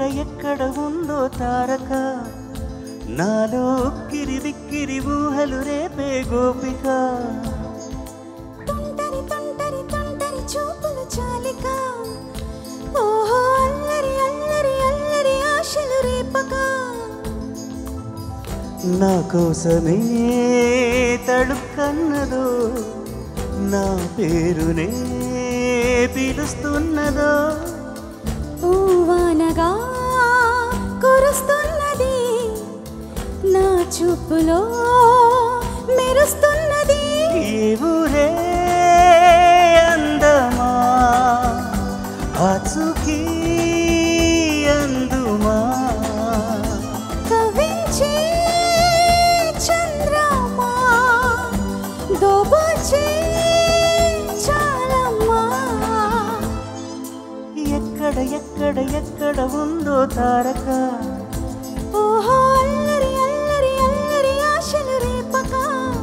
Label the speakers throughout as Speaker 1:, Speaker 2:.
Speaker 1: ఎక్కడ ఉందో తారక నాలో ఉక్కిరి బిక్కిరి ఊహలు రేపే గోపిక
Speaker 2: తుంటరి తుంటరి తుంటరి చూపులు చాలిక ఓహో అల్లరి అల్లరి అల్లరి ఆశలు రేపక
Speaker 1: నా కోసమే తడుక్కన్నదో నా పేరునే పిలుస్తున్నదో
Speaker 2: పూవానగా కురుస్తున్నది నా చూపులో మెరుస్తున్నది
Speaker 1: ఈ ఊరే అందమా ఆచుకి అందుమా
Speaker 2: కవించే చంద్రమా దోబచే చాలమ్మా
Speaker 1: ఎక్కడ ఎక్కడ ఎక్కడ ఉందో తారక
Speaker 2: ఓహో అల్లరి అల్లరి అల్లరి ఆశలు రేపక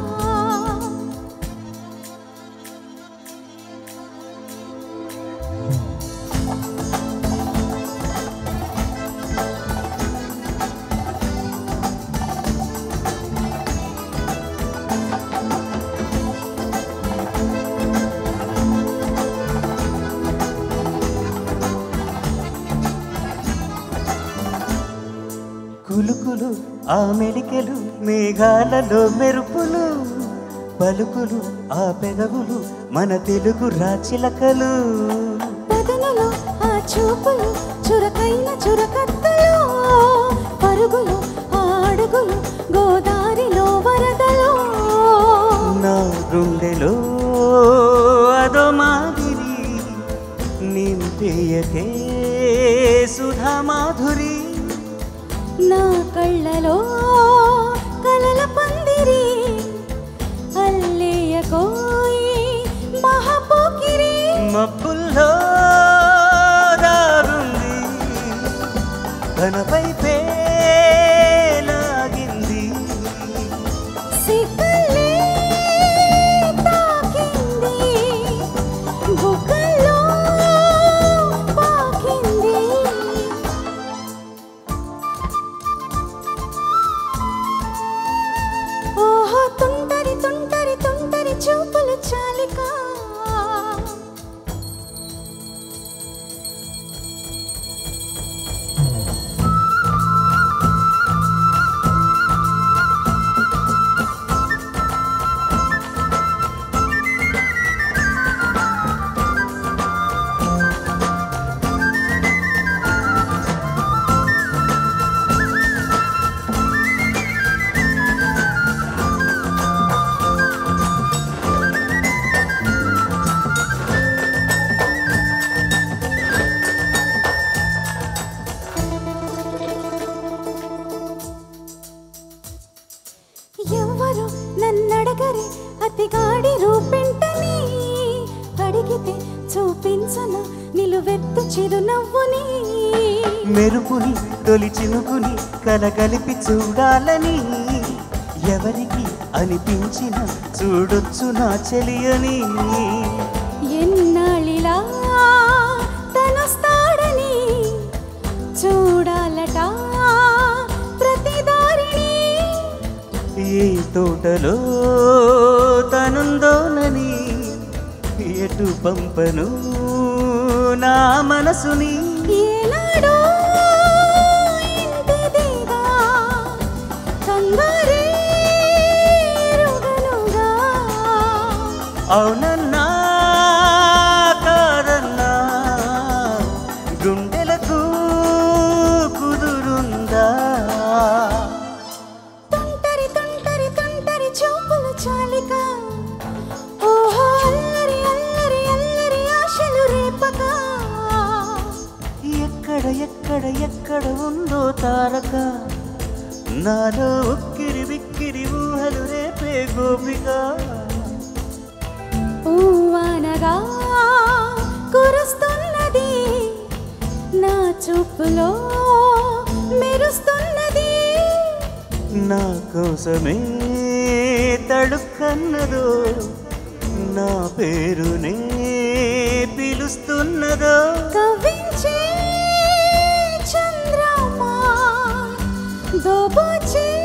Speaker 1: కులుకులు ఆ మెలికెలు మేఘాలలో మెరుపులు పలుకులు ఆ పెదవులు మన తెలుగు రాచిలకలు
Speaker 2: పదనులు ఆ చూపులు చురకైన చురకత్తలు పరుగులు ఆ అడుగులు గోదారిలో వరదలు
Speaker 1: నా గుండెలో అదో మాదిరి నింపేయకే సుధా మాధురి
Speaker 2: నా కళ్ళలో కలల పందిరి అల్లేయ కోయి మహాపోకిరి
Speaker 1: మబ్బుల్లో దారుంది తనపై లాగింది
Speaker 2: సిగ్గలే తాకింది బుగ్గల్లో పాకింది ఓహో తుంటరి తుంటరి తుంటరి చూపులు చాలిక ఎవ్వరు నన్నడగరే అతిగాడి రూపెంటని అడిగితే చూపించను నిలువెత్తు చిరునవ్వుని
Speaker 1: మెరుపుని తొలి చినుకుని కలగలిపి చూడాలని ఎవరికి అనిపించిన చూడొచ్చు నా చెలియని
Speaker 2: ఎన్నాళ్ళిలా తనొస్తాడని చూడాలట ప్రతి దారిని
Speaker 1: ఏ తోటలో తనుందోనని ఎటు పంపను నా మనసుని
Speaker 2: ఏనాడో ఇంటిదిగా కంగారే రుగనుగా
Speaker 1: అవునన్నా కాదన్నా గుండెలకు కుదురుందా
Speaker 2: తుంటరి తుంటరి తుంటరి చూపులు చాలిక ఓహో అల్లరి అల్లరి అల్లరి ఆశలు రేపక
Speaker 1: ఎక్కడ ఎక్కడ ఎక్కడ ఉందో తారక నాలో ఉక్కిరి బిక్కిరి ఊహలు రేపే గోపిక
Speaker 2: పూవానగా కురుస్తున్నది నా చూపులో మెరుస్తున్నది
Speaker 1: నా కోసమే తడుక్కన్నదో నా పేరునే పిలుస్తున్నదో
Speaker 2: కవించే చంద్ర పూచే